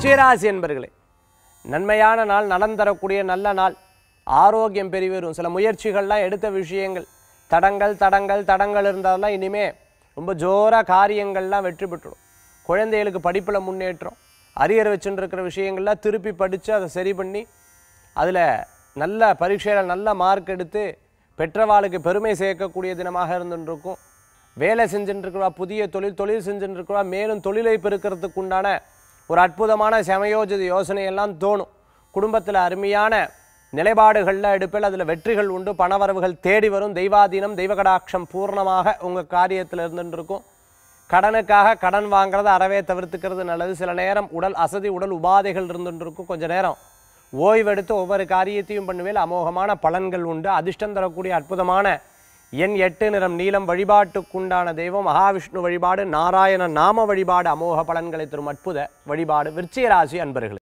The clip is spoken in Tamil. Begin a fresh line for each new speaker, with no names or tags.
விருச்சிகராசி என்பர்களே நன்மையான நாள் நலம் தரக்கூடிய நல்ல நாள் ஆரோக்கியம் பெரிய வரும் சில முயற்சிகள்லாம் எடுத்த விஷயங்கள் தடங்கள் தடங்கள் தடங்கள் இருந்தாலும் இனிமே ரொம்ப ஜோராக காரியங்கள்லாம் வெற்றி பெற்றுடும் குழந்தைகளுக்கு படிப்பில் முன்னேற்றம் அரியர் வச்சுட்டு இருக்கிற விஷயங்கள்லாம் திருப்பி படித்து அதை சரி பண்ணி அதில் நல்ல பரீட்சையில் நல்ல மார்க் எடுத்து பெற்றவாளுக்கு பெருமை சேர்க்கக்கூடிய தினமாக இருந்துருக்கும் வேலை செஞ்சுட்டு இருக்கிறவா புதிய தொழில் தொழில் செஞ்சுட்டு இருக்கிறவா மேலும் தொழிலை பெருக்கிறதுக்கு உண்டான ஒரு அற்புதமான சமயோஜித யோசனையெல்லாம் தோணும் குடும்பத்தில் அருமையான நிலைப்பாடுகளில் எடுப்பில் அதில் வெற்றிகள் உண்டு பணவரவுகள் தேடி வரும் தெய்வாதீனம் தெய்வகடாட்சம் பூர்ணமாக உங்கள் காரியத்தில் இருந்துட்டு இருக்கும் கடனுக்காக கடன் வாங்குறத அறவே தவிர்த்துக்கிறது நல்லது சில நேரம் உடல் அசதி உடல் உபாதைகள் இருந்துட்டு இருக்கும் கொஞ்ச நேரம் ஓய்வெடுத்து ஒவ்வொரு காரியத்தையும் பண்ணுவேல் அமோகமான பலன்கள் உண்டு அதிர்ஷ்டம் தரக்கூடிய அற்புதமான எண் எட்டு நிறம் நீலம் வழிபாட்டுக்குண்டான தெய்வம் மகாவிஷ்ணு வழிபாடு நாராயண நாம வழிபாடு அமோக பலன்களை தரும் அற்புத வழிபாடு விருச்சிக ராசி அன்பர்களே